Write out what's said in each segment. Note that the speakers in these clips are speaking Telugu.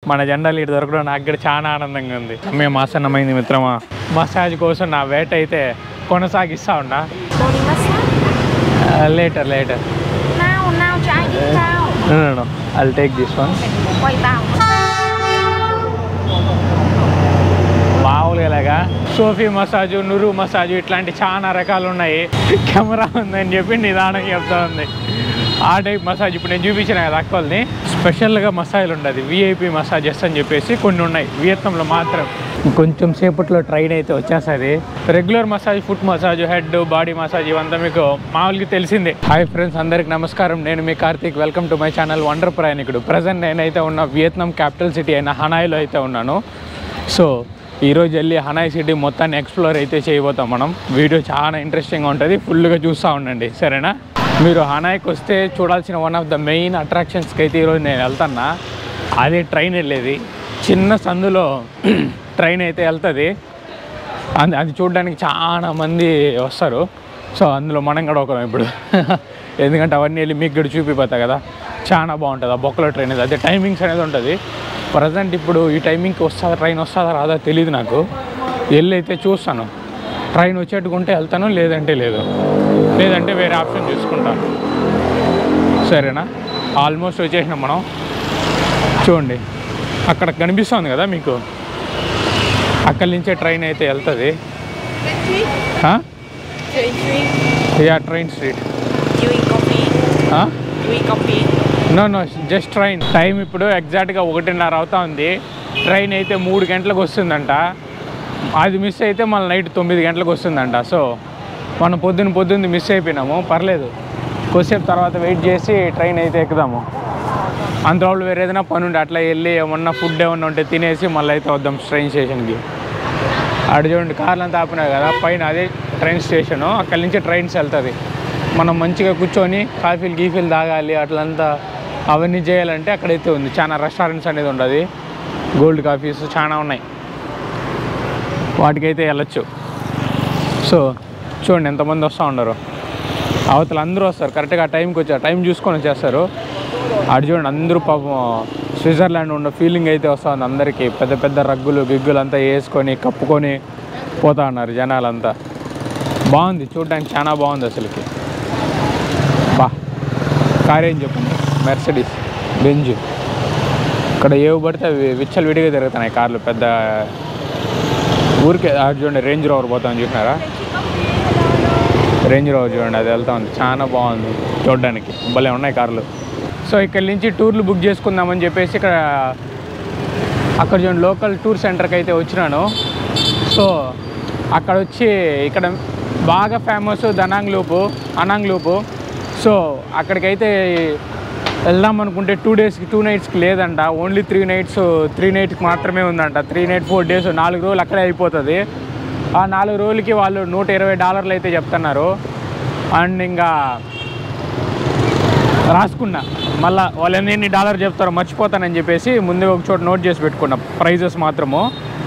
మన జెండాలు ఇటు దొరకడం నాకు కూడా చాలా ఆనందంగా ఉంది మేము ఆసన్నమైంది మిత్రమా మసాజ్ కోసం నా వేట అయితే కొనసాగిస్తా ఉన్నా Body massage. Later later Now, now, try this now. I take this one Quay tao. మామూలుగా ఇలాగా సోఫీ మసాజు నురు మసాజు ఇట్లాంటి చాలా రకాలు ఉన్నాయి కెమెరా ఉందని చెప్పి నిదానంగా చెప్తా ఉంది ఆ టైప్ మసాజ్ ఇప్పుడు నేను చూపించిన కదా అక్కల్ని స్పెషల్గా మసాజ్లు ఉండదు విఐపి మసాజెస్ అని చెప్పేసి కొన్ని ఉన్నాయి వియత్నంలో మాత్రం కొంచెం సేపట్లో ట్రైన్ అయితే వచ్చేస్తుంది regular massage foot massage head body massage ఇవంతా మీకు మామూలుగా తెలిసిందే హాయ్ ఫ్రెండ్స్ అందరికి నమస్కారం నేను మీ Karthik welcome to my channel wonder ప్రయాణికుడు ప్రజెంట్ నేనైతే ఉన్న వియత్నాం క్యాపిటల్ సిటీ అయిన హనాయిలో అయితే ఉన్నాను సో ఈరోజు వెళ్ళి హనాయ్ సిటీ మొత్తాన్ని ఎక్స్ప్లోర్ అయితే చేయబోతాం మనం వీడియో చాలా ఇంట్రెస్టింగ్గా ఉంటుంది ఫుల్గా చూస్తూ ఉండండి సరేనా మీరు హనాయ్కి వస్తే చూడాల్సిన వన్ ఆఫ్ ద మెయిన్ అట్రాక్షన్స్కి అయితే ఈరోజు నేను వెళ్తున్నా అదే ట్రైన్ వెళ్ళేది చిన్న సందులో ట్రైన్ అయితే వెళ్తుంది అది అది చూడడానికి చాలా మంది వస్తారు సో అందులో మనం కూడా ఒకరం ఇప్పుడు ఎందుకంటే అవన్నీ వెళ్ళి మీకు కూడా చూపిపోతా కదా చాలా బాగుంటుంది ఆ బొక్కలో ట్రైన్ అది అదే టైమింగ్స్ అనేది ఉంటుంది ప్రజెంట్ ఇప్పుడు ఈ టైమింగ్కి వస్తుందా ట్రైన్ వస్తుందా రాదా తెలియదు నాకు వెళ్ళి అయితే చూస్తాను ట్రైన్ వచ్చేట్టుకుంటే వెళ్తాను లేదంటే లేదు లేదంటే వేరే ఆప్షన్ చూసుకుంటాను సరేనా ఆల్మోస్ట్ వచ్చేసినాం మనం చూడండి అక్కడ కనిపిస్తుంది కదా మీకు అక్కడి నుంచే ట్రైన్ అయితే వెళ్తుంది yeah train street Doing coffee. Doing coffee. No no just train time ఇప్పుడు ఎగ్జాక్ట్గా ఒకటిన్నర అవుతా ఉంది ట్రైన్ అయితే మూడు గంటలకు వస్తుందంట అది మిస్ అయితే మళ్ళీ నైట్ తొమ్మిది గంటలకు వస్తుందంట సో మనం పొద్దున్న పొద్దున్న మిస్ అయిపోయినాము పర్లేదు కొద్దిసేపు తర్వాత వెయిట్ చేసి ట్రైన్ అయితే ఎక్కుదాము అంతలోపు వేరే ఏదైనా పని ఉంటే అట్లా వెళ్ళి ఏమన్నా ఫుడ్ ఏమన్నా ఉంటే తినేసి మళ్ళీ అయితే వద్దాం ట్రైన్ స్టేషన్కి అటు చూడండి కార్లు అంతా ఆపినాయి కదా పైన అదే ట్రైన్ స్టేషను అక్కడి నుంచి ట్రైన్స్ వెళ్తుంది మనం మంచిగా కూర్చొని కాఫీలు గీఫీలు తాగాలి అట్లంతా అవన్నీ చేయాలంటే అక్కడైతే ఉంది చాలా రెస్టారెంట్స్ అనేది ఉండదు గోల్డ్ కాఫీస్ చాలా ఉన్నాయి వాటికైతే వెళ్ళొచ్చు సో చూడండి ఎంతమంది వస్తూ ఉన్నారు అవతల అందరూ వస్తారు కరెక్ట్గా ఆ టైంకి వచ్చారు టైం చూసుకొని వచ్చేస్తారు అటు చూడండి అందరూ పాపం స్విట్జర్లాండ్ ఉన్న ఫీలింగ్ అయితే వస్తూ ఉంది అందరికీ పెద్ద పెద్ద రగ్గులు గిగ్గులు అంతా వేసుకొని కప్పుకొని పోతా ఉన్నారు జనాలంతా బాగుంది చూడడానికి చాలా బాగుంది అసలుకి బా కార్ ఏం చెప్పండి మెర్సిడీస్ బెంజ్ ఇక్కడ ఏవి పడితే అవి విచ్చలు విడిగా తిరుగుతున్నాయి కార్లు పెద్ద ఊరికే అటు చూడండి రేంజ్ రోవర్ పోతామని చూసినారా రేంజ్ రోవర్ చూడండి అది వెళ్తా ఉంది చాలా బాగుంది చూడడానికి భలే ఉన్నాయి కార్లు సో ఇక్కడ నుంచి టూర్లు బుక్ చేసుకుందామని చెప్పేసి ఇక్కడ అక్కడ చూడండి లోకల్ టూర్ సెంటర్కి అయితే వచ్చినాను సో అక్కడ వచ్చి ఇక్కడ బాగా ఫేమస్ దనాంగ్ లూపు అనాంగ్ లూపు సో అక్కడికైతే వెళ్దాం అనుకుంటే టూ డేస్కి టూ నైట్స్కి లేదంట ఓన్లీ త్రీ నైట్స్ త్రీ నైట్స్కి మాత్రమే ఉందంట త్రీ నైట్ ఫోర్ డేస్ నాలుగు రోజులు అక్కడే అయిపోతుంది ఆ నాలుగు రోజులకి వాళ్ళు నూట ఇరవై డాలర్లు అయితే చెప్తున్నారు అండ్ ఇంకా రాసుకున్నా మళ్ళా వాళ్ళు ఎన్ని ఎన్ని డాలర్ చెప్తారో మర్చిపోతానని చెప్పేసి ముందే ఒక చోట నోట్ చేసి పెట్టుకున్నా ప్రైజెస్ మాత్రము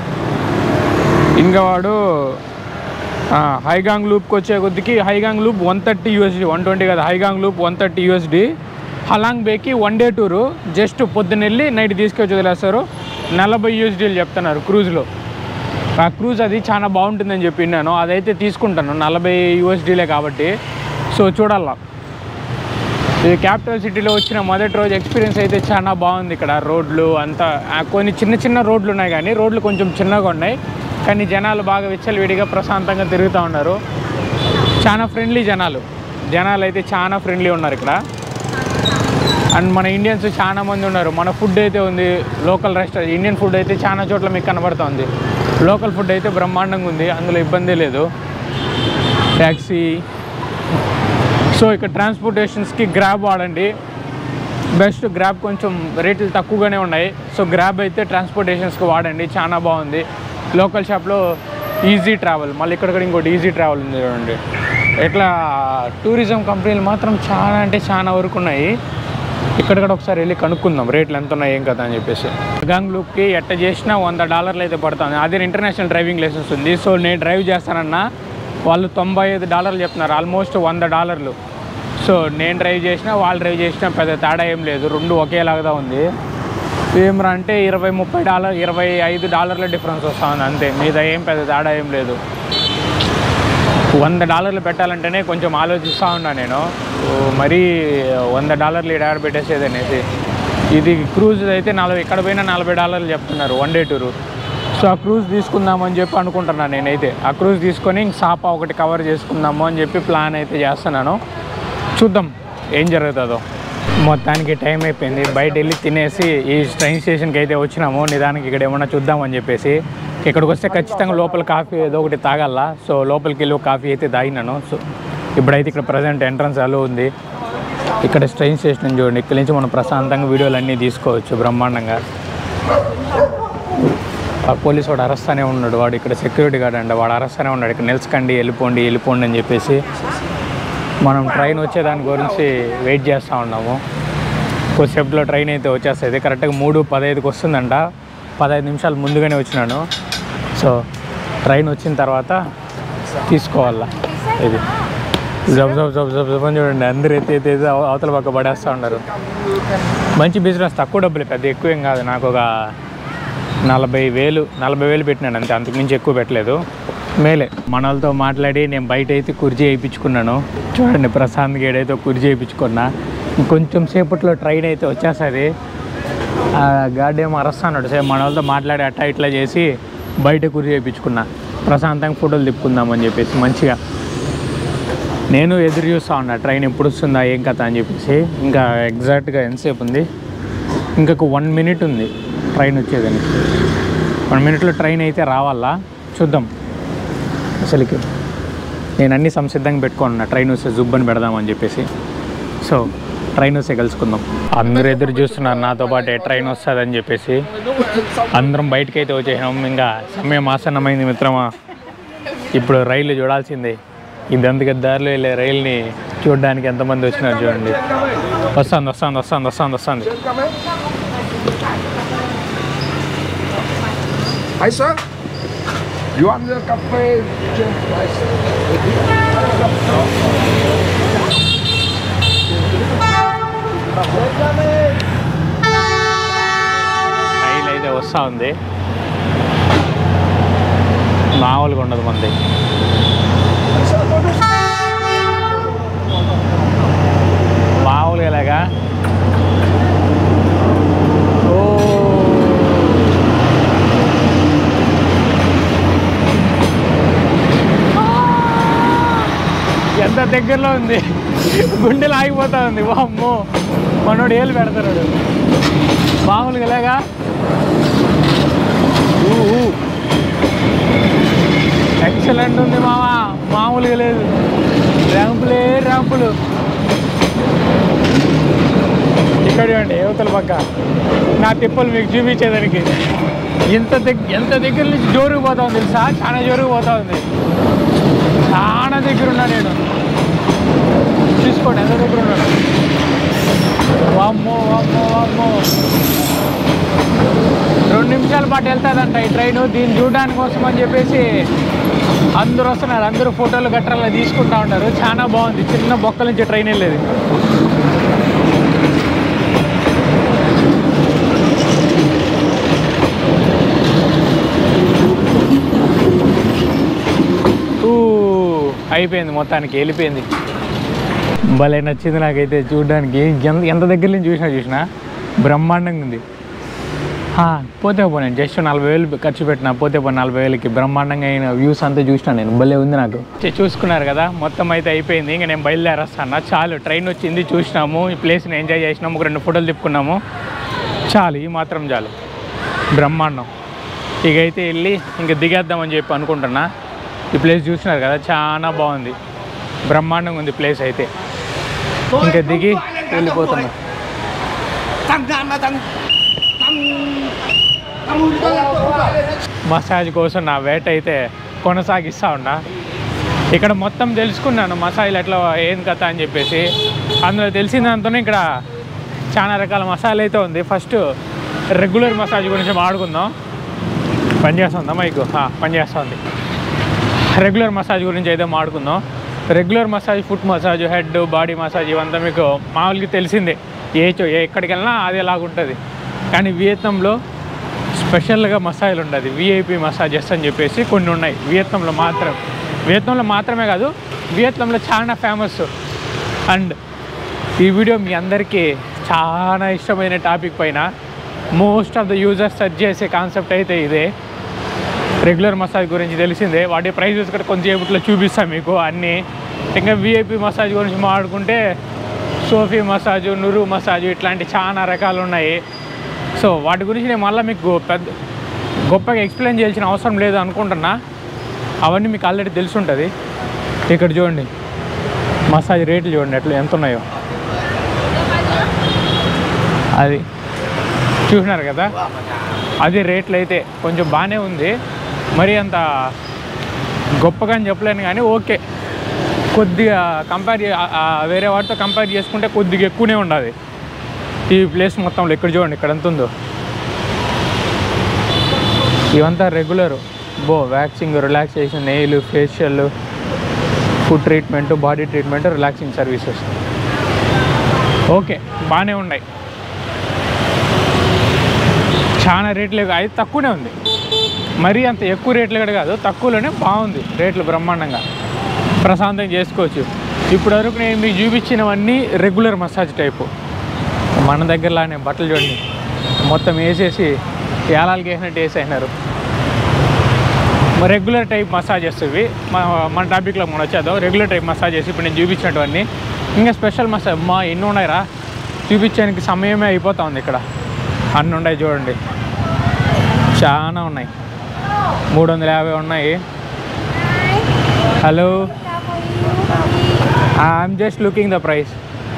ఇంకా వాడు ఆ, హైగాంగ్ లూప్కి వచ్చే కొద్దికి Ha Giang loop one thirty USD one twenty కదా Ha Giang loop one thirty USD Halong బేకి వన్ డే టూరు జస్ట్ పొద్దున్న వెళ్ళి నైట్ తీసుకొచ్చి వదిలేస్తారు నలభై యూఎస్డీలు చెప్తున్నారు క్రూజ్లో ఆ క్రూజ్ అది చాలా బాగుంటుందని చెప్పి విన్నాను అదైతే తీసుకుంటాను నలభై యూఎస్డీలే కాబట్టి సో చూడాలా ఈ క్యాపిటల్ సిటీలో వచ్చిన మొదటి రోజు ఎక్స్పీరియన్స్ అయితే చాలా బాగుంది ఇక్కడ రోడ్లు అంతా ఆ, కొన్ని చిన్న చిన్న రోడ్లు ఉన్నాయి కానీ రోడ్లు కొంచెం చిన్నగా ఉన్నాయి కానీ జనాలు బాగా విచ్చలవిడిగా ప్రశాంతంగా తిరుగుతూ ఉన్నారు చాలా ఫ్రెండ్లీ జనాలు జనాలు అయితే చాలా ఫ్రెండ్లీ ఉన్నారు ఇక్కడ అండ్ మన ఇండియన్స్ చాలా మంది ఉన్నారు మన ఫుడ్ అయితే ఉంది లోకల్ రెస్టారెంట్ ఇండియన్ ఫుడ్ అయితే చాలా చోట్ల మీకు కనబడుతుంది లోకల్ ఫుడ్ అయితే బ్రహ్మాండంగా ఉంది అందులో ఇబ్బంది లేదు ట్యాక్సీ సో ఇక్కడ ట్రాన్స్పోర్టేషన్స్కి గ్రాబ్ వాడండి బెస్ట్ గ్రాబ్ కొంచెం రేట్లు తక్కువగానే ఉన్నాయి సో గ్రాబ్ అయితే ట్రాన్స్పోర్టేషన్స్కి వాడండి చాలా బాగుంది లోకల్ షాప్లో ఈజీ ట్రావెల్ మళ్ళీ ఇక్కడ కూడా ఇంకోటి ఈజీ ట్రావెల్ ఉంది చూడండి ఇట్లా టూరిజం కంపెనీలు మాత్రం చాలా అంటే చాలా వరకు ఉన్నాయి ఇక్కడ కూడా ఒకసారి వెళ్ళి కనుక్కుందాం రేట్లు ఎంత ఉన్నాయి ఏం కదా అని చెప్పేసి గంగ్ లూప్కి ఎట్ట చేసినా వంద డాలర్లు అయితే పడుతుంది అదే ఇంటర్నేషనల్ డ్రైవింగ్ లైసెన్స్ ఉంది సో నేను డ్రైవ్ చేస్తానన్నా వాళ్ళు తొంభై ఐదు డాలర్లు చెప్తున్నారు ఆల్మోస్ట్ వంద డాలర్లు సో నేను డ్రైవ్ చేసినా వాళ్ళు డ్రైవ్ చేసినా పెద్ద తేడా ఏం లేదు రెండు ఒకేలాగా ఉంది ఏమరా అంటే ఇరవై ముప్పై డాలర్ ఇరవై ఐదు డాలర్ల డిఫరెన్స్ వస్తూ ఉంది అంతే మీద ఏం పెద్ద తేడా ఏం లేదు వంద డాలర్లు పెట్టాలంటేనే కొంచెం ఆలోచిస్తూ ఉన్నా నేను ఓ, మరీ వంద డాలర్లు ఈడ పెట్టేసేది అనేసి ఇది క్రూజ్ అయితే నలభై ఇక్కడ పోయినా నలభై డాలర్లు చెప్తున్నారు వన్ డే టూరు సో ఆ క్రూజ్ తీసుకుందామని చెప్పి అనుకుంటున్నాను నేనైతే ఆ క్రూజ్ తీసుకొని ఇంక సాపా ఒకటి కవర్ చేసుకుందాము అని చెప్పి ప్లాన్ అయితే చేస్తున్నాను చూద్దాం ఏం జరుగుతుందో మొత్తానికి టైం అయిపోయింది బయట వెళ్ళి తినేసి ఈ ట్రైన్ స్టేషన్కి అయితే వచ్చినాము నిదానికి ఇక్కడ ఏమన్నా చూద్దామని చెప్పేసి ఇక్కడికి వస్తే ఖచ్చితంగా లోపల కాఫీ ఏదో ఒకటి తాగాల సో లోపలికి వెళ్ళి ఒక కాఫీ అయితే తాగినాను సో ఇప్పుడైతే ఇక్కడ ప్రజెంట్ ఎంట్రన్స్ అలో ఉంది ఇక్కడ ట్రైన్ స్టేషన్ చూడండి ఇక్కడ నుంచి మనం ప్రశాంతంగా వీడియోలు అన్నీ తీసుకోవచ్చు బ్రహ్మాండంగా ఆ పోలీస్ వాడు అరెస్తానే ఉన్నాడు వాడు ఇక్కడ సెక్యూరిటీ గార్డ్ అండి వాడు అరెస్తానే ఉన్నాడు ఇక్కడ నిలుచుకండి వెళ్ళిపోండి వెళ్ళిపోండి అని చెప్పేసి మనం ట్రైన్ వచ్చేదాని గురించి వెయిట్ చేస్తూ ఉన్నాము కొద్దిసేపులో ట్రైన్ అయితే వచ్చేస్తుంది కరెక్ట్గా మూడు పదహైదుకి వస్తుందంట పదహైదు నిమిషాలు ముందుగానే వచ్చినాను సో ట్రైన్ వచ్చిన తర్వాత తీసుకోవాలా ఇది జబ్ జబ్ జబ్ జబ్ జబ్ అని చూడండి అందరు ఎత్తి ఎత్తి ఎత్తి అవ- అవతల పక్క పడేస్తూ ఉన్నారు మంచి బిజినెస్ తక్కువ డబ్బులు పెద్ద ఎక్కువ ఏం కాదు నాకు ఒక నలభై వేలు నలభై వేలు పెట్టినాను అంతే అంతకుమించి ఎక్కువ పెట్టలేదు మేలే మన వాళ్ళతో మాట్లాడి నేను బయట అయితే కుర్చీ వేయించుకున్నాను చూడండి ప్రశాంత్ గేడ్ అయితే ఒక కుర్చీ వేయించుకున్నా ఇంకొంచెం సేపట్లో ట్రైన్ అయితే వచ్చేస్తుంది ఆ గార్డ్ ఏమో అరస్తాడు సేమ్ మన వాళ్ళతో మాట్లాడి అట్లా ఇట్లా చేసి బయట కుర్చీ వేయించుకున్నా ప్రశాంతంగా ఫోటోలు తిప్పుకుందామని చెప్పేసి మంచిగా నేను ఎదురు చూస్తా ఉన్నా ట్రైన్ ఎప్పుడు వస్తుందా ఏం కథ అని చెప్పేసి ఇంకా ఎగ్జాక్ట్గా ఎంతసేపు ఉంది ఇంకొక వన్ మినిట్ ఉంది ట్రైన్ వచ్చేదానికి వన్ మినిట్లో ట్రైన్ అయితే రావాలా చూద్దాం అసలుకి నేను అన్ని సంసిద్ధంగా పెట్టుకున్నా ట్రైన్ వస్తే జుబ్బని పెడదామని చెప్పేసి సో ట్రైన్ వస్తే కలుసుకుందాం అందరూ ఎదురు చూస్తున్నారు నాతో పాటు ట్రైన్ వస్తుందని చెప్పేసి అందరం బయటకు అయితే వచ్చేసాం ఇంకా సమయం ఆసన్నమైంది మిత్రమా ఇప్పుడు రైలు చూడాల్సిందే ఇది అందుకే దారిలో వెళ్ళే రైలుని చూడడానికి ఎంతమంది వచ్చినారు చూడండి వస్తుంది వస్తుంది వస్తుంది వస్తుంది వస్తుంది Hi, sir. You want the cafe? రైలు అయితే వస్తూ ఉంది మామూలుగా ఉండదు మంది మామూలుగా ఇలాగా ఓ ఎంత దగ్గరలో ఉంది గుండెలు ఆగిపోతా ఉంది వామ్మో మనోడు ఏళ్ళు పెడతాడు మామూలుగా ఇలాగా ఎక్సలెంట్ ఉంది మామ మామూలుగా లేదు ర్యాంపులే ర్యాంపులు ఇక్కడ చూడండి యువతల పక్క నా తిప్పలు మీకు చూపించేదానికి ఇంత దగ్గర ఎంత దగ్గర నుంచి జోరుకు పోతా ఉంది తెలుసా చాలా జోరుకు పోతా ఉంది చాలా దగ్గర ఉన్నా నేను చూసుకోండి ఎంత దగ్గర ఉన్నాను వామ్మో వామ్మో వామ్మో రెండు నిమిషాల పాటు వెళ్తుందంట ఈ ట్రైన్ దీన్ని చూడడానికి కోసం అని చెప్పేసి అందరూ వస్తున్నారు అందరూ ఫోటోలు గట్రాలు తీసుకుంటా ఉంటారు చాలా బాగుంది చిన్న బొక్కల నుంచి ట్రైన్ వెళ్ళేది ఊ, అయిపోయింది మొత్తానికి వెళ్ళిపోయింది భలే నచ్చింది నాకైతే చూడడానికి ఎంత ఎంత దగ్గర నుంచి చూసినా చూసినా బ్రహ్మాండంగా ఉంది ఆ, పోతే పో నేను జస్ట్ నలభై వేలు ఖర్చు పెట్టిన పోతే పో నలభై వేలకి బ్రహ్మాండంగా అయిన వ్యూస్ అంతా చూసినా నేను భలే ఉంది నాకు చే- చూసుకున్నారు కదా మొత్తం అయితే అయిపోయింది ఇంకా నేను బయలుదేరేస్తాను చాలు ట్రైన్ వచ్చింది చూసినాము ఈ ప్లేస్ని ఎంజాయ్ చేసినాము ఒక రెండు ఫోటోలు తిప్పుకున్నాము చాలు ఈ మాత్రం చాలు బ్రహ్మాండం ఇక అయితే వెళ్ళి ఇంకా దిగేద్దామని చెప్పి అనుకుంటున్నా ఈ ప్లేస్ చూసినారు కదా చాలా బాగుంది బ్రహ్మాండంగా ఉంది ప్లేస్ అయితే ఇంకా దిగి వెళ్ళిపోతున్నా మసాజ్ కోసం నా వేట అయితే కొనసాగిస్తూ ఉన్నా ఇక్కడ మొత్తం తెలుసుకున్నాను మసాజ్లు ఎట్లా ఏం కథ అని చెప్పేసి అందులో తెలిసిన దాంతోనే ఇక్కడ చాలా రకాల మసాలా అయితే ఉంది ఫస్ట్ రెగ్యులర్ మసాజ్ గురించి మాట్లాడుకుందాం పనిచేస్తుందా మైకు ఆ, పనిచేస్తుంది రెగ్యులర్ మసాజ్ గురించి అయితే మాట్లాడుకుందాం regular massage foot massage head body massage ఇవంతా మీకు మామూలుగా తెలిసిందే ఏ చో ఏ ఎక్కడికి వెళ్ళినా అది ఎలాగుంటుంది కానీ వియత్నంలో స్పెషల్గా మసాజ్లు ఉండదు విఐపి మసాజెస్ అని చెప్పేసి కొన్ని ఉన్నాయి వియత్నంలో మాత్రం వియత్నంలో మాత్రమే కాదు వియత్నంలో చాలా ఫేమస్ అండ్ ఈ వీడియో మీ అందరికీ చాలా ఇష్టమైన టాపిక్ పైన most of the users search చేసే కాన్సెప్ట్ అయితే ఇదే రెగ్యులర్ మసాజ్ గురించి తెలిసిందే వాటి ప్రైజెస్ కూడా కొంచెంసేపట్లో చూపిస్తాను మీకు అన్నీ ఇంకా విఐపి మసాజ్ గురించి మాట్లాడుకుంటే సోఫీ మసాజు నురు మసాజు ఇట్లాంటి చాలా రకాలు ఉన్నాయి సో వాటి గురించి నేను మళ్ళీ మీకు పెద్ద గొప్పగా ఎక్స్ప్లెయిన్ చేయాల్సిన అవసరం లేదు అనుకుంటున్నా అవన్నీ మీకు ఆల్రెడీ తెలిసి ఉంటుంది ఇక్కడ చూడండి మసాజ్ రేట్లు చూడండి ఎట్లా ఎంత ఉన్నాయో అది చూసినారు కదా అది రేట్లు అయితే కొంచెం బాగానే ఉంది మరి అంత గొప్పగా అని చెప్పలేను కానీ ఓకే కొద్దిగా కంపేర్ వేరే వాటితో కంపేర్ చేసుకుంటే కొద్దిగా ఎక్కువనే ఉండాలి ఈ ప్లేస్ మొత్తంలో ఇక్కడ చూడండి ఇక్కడ ఎంత ఉందో ఇవంతా రెగ్యులర్ బో waxing relaxation nail facial food treatment body treatment relaxing services okay బాగానే ఉన్నాయి చాలా రేట్లు అది తక్కువనే ఉంది మరీ అంత ఎక్కువ రేట్లు కూడా కాదు తక్కువలోనే బాగుంది రేట్లు బ్రహ్మాండంగా ప్రశాంతం చేసుకోవచ్చు ఇప్పటి వరకు నేను మీకు చూపించినవన్నీ రెగ్యులర్ మసాజ్ టైపు మన దగ్గరలానే బట్టలు చూడండి మొత్తం వేసేసి ఏలాలకి వేసినట్టు వేసేసినారు రెగ్యులర్ టైప్ మసాజెస్ ఇవి మన మన టాపిక్లో మనం వచ్చేద్దాం రెగ్యులర్ టైప్ మసాజెస్ ఇప్పుడు నేను చూపించినటువన్నీ ఇంకా స్పెషల్ మసాజ్ మా ఎన్ని ఉన్నాయిరా చూపించడానికి సమయమే అయిపోతా ఉంది ఇక్కడ అన్నీ ఉన్నాయి చూడండి చాలా ఉన్నాయి మూడు వందల యాభై ఉన్నాయి hello I'm just looking the price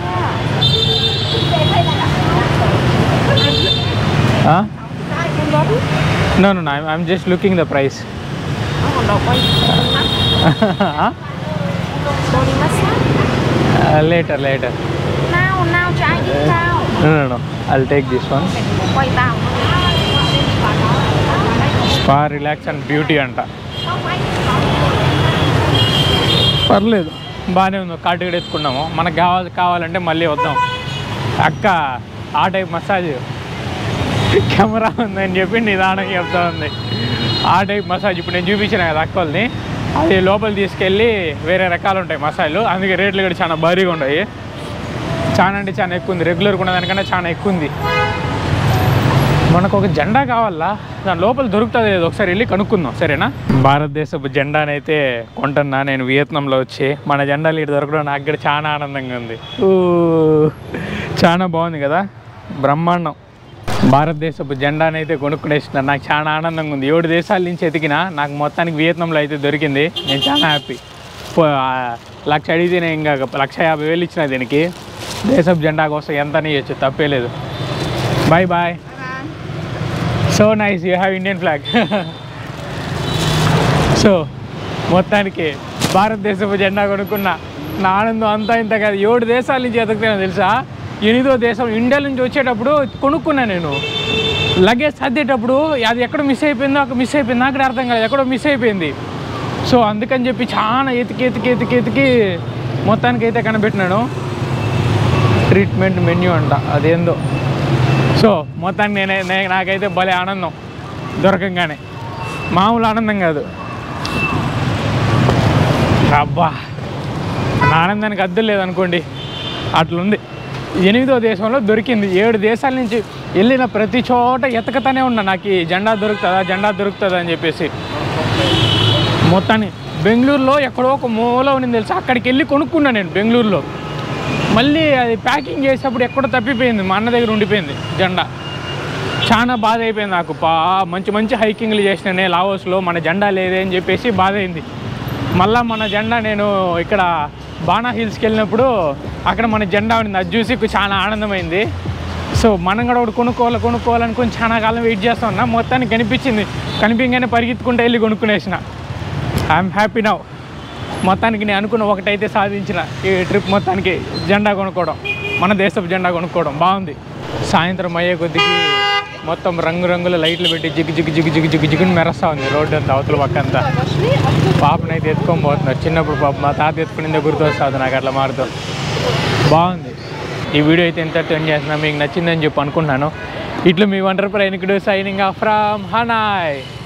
no no I'm just looking the price Oh, đâu có body massage. Later later Nào, nào cho ai đi tao. No no no I'll take this one Quay tao. Spa relax and beauty అంట పర్లేదు బాగానే ఉంది కార్డు కూడా ఎత్తుకున్నాము మనకు కావాలి కావాలంటే మళ్ళీ వద్దాం అక్క ఆ టైప్ మసాజ్ కెమెరా ఉందని చెప్పి నిదానంగా చెప్తా ఉంది ఆ టైప్ మసాజ్ ఇప్పుడు నేను చూపించిన కదా అక్కల్ని అది లోపల తీసుకెళ్ళి వేరే రకాలు ఉంటాయి మసాజ్లు అందుకే రేట్లు కూడా చాలా భారీగా ఉన్నాయి చాలా అంటే చాలా ఎక్కువ ఉంది రెగ్యులర్గా ఉన్న దానికన్నా చాలా ఎక్కువ ఉంది మనకు ఒక జెండా కావాలా దాని లోపల దొరుకుతుంది లేదు ఒకసారి వెళ్ళి కనుక్కుందాం సరేనా భారతదేశపు జెండానైతే కొంటున్నా నేను వియత్నంలో వచ్చి మన జెండాలు ఇటు దొరకడం నాకు కూడా చాలా ఆనందంగా ఉంది ఊ, చాలా బాగుంది కదా బ్రహ్మాండం భారతదేశపు జెండానైతే కొనుక్కునేసిన నాకు చాలా ఆనందంగా ఉంది ఏడు దేశాల నుంచి ఎతికినా నాకు మొత్తానికి వియత్నంలో అయితే దొరికింది నేను చాలా హ్యాపీ పో- ఆ, లక్ష అడిగితే నేను ఇంకా లక్ష యాభై వేలు ఇచ్చిన దీనికి దేశపు జెండా కోసం ఎంత ఇవ్వచ్చు తప్పే లేదు bye bye so nice you have Indian flag so మొత్తానికి భారతదేశపు జెండా కొనుక్కున్న నా ఆనందం అంతా ఇంత కాదు ఏడు దేశాల నుంచి ఎదుగుతాను తెలుసా ఎనిమిదో దేశం ఇండియా నుంచి వచ్చేటప్పుడు కొనుక్కున్నా నేను లగేజ్ సర్దేటప్పుడు అది ఎక్కడ మిస్ అయిపోయిందో అక్కడ మిస్ అయిపోయింది నాకు అర్థం కాలేదు ఎక్కడో మిస్ అయిపోయింది సో అందుకని చెప్పి చాలా ఎతికి ఎతికి ఎతికి ఎతికి మొత్తానికి అయితే కనిపెట్టినాను ట్రీట్మెంట్ మెన్యూ అంట అదేందో సో మొత్తానికి నేనే నే- నాకైతే భలే ఆనందం దొరకంగానే మామూలు ఆనందం కాదు అబ్బా నా ఆనందానికి అద్దెలు లేదనుకోండి అట్లుంది ఎనిమిదో దేశంలో దొరికింది ఏడు దేశాల నుంచి వెళ్ళిన ప్రతి చోట ఎతకతానే ఉన్నా నాకు ఈ జెండా దొరుకుతుందా జెండా దొరుకుతుందా అని చెప్పేసి మొత్తాన్ని బెంగళూరులో ఎక్కడో ఒక మూల ఉన్నది తెలుసు అక్కడికి వెళ్ళి కొనుక్కున్నా నేను బెంగళూరులో మళ్ళీ అది ప్యాకింగ్ చేసేటప్పుడు ఎక్కడో తప్పిపోయింది మా అన్న దగ్గర ఉండిపోయింది జెండా చాలా బాధ అయిపోయింది నాకు పా మంచి మంచి హైకింగ్లు చేసినానే లావోస్లో మన జెండా లేదే అని చెప్పేసి బాధ అయింది మళ్ళా మన జెండా నేను ఇక్కడ బాణా హిల్స్కి వెళ్ళినప్పుడు అక్కడ మన జెండా ఉంది అది చూసి చాలా ఆనందమైంది సో మనం కూడా ఒకటి కొనుక్కోవాలి కొనుక్కోవాలని కొంచెం చాలా కాలం వెయిట్ చేస్తా ఉన్నా మొత్తానికి కనిపించింది కనిపించగానే పరిగెత్తుకుంటూ వెళ్ళి కొనుక్కునేసిన ఐఎమ్ హ్యాపీ నౌ మొత్తానికి నేను అనుకున్న ఒకటైతే సాధించిన ఈ ట్రిప్ మొత్తానికి జెండా కొనుక్కోవడం మన దేశపు జెండా కొనుక్కోవడం బాగుంది సాయంత్రం అయ్యే కొద్దికి మొత్తం రంగురంగుల లైట్లు పెట్టి జిగ్గు జిగ్గు జిగ్గు జిగ్గు జిగ్గు జిగ్గుని మెరస్తా ఉంది రోడ్డు అంతా అవతల పక్క అంతా పాపనైతే ఎత్తుకొని పోతున్నారు చిన్నప్పుడు పాప మా తాత ఎత్తుకునిందే గుర్తొస్తుంది నాకు అట్లా మారుతాం బాగుంది ఈ వీడియో అయితే ఎంత ఎండ్ చేస్తున్నా మీకు నచ్చిందని చెప్పి అనుకుంటున్నాను ఇట్లు మీ ఒంటరి ప్రయాణికుడు సైనింగ్ ఆఫ్ ఫ్రమ్ హనాయ్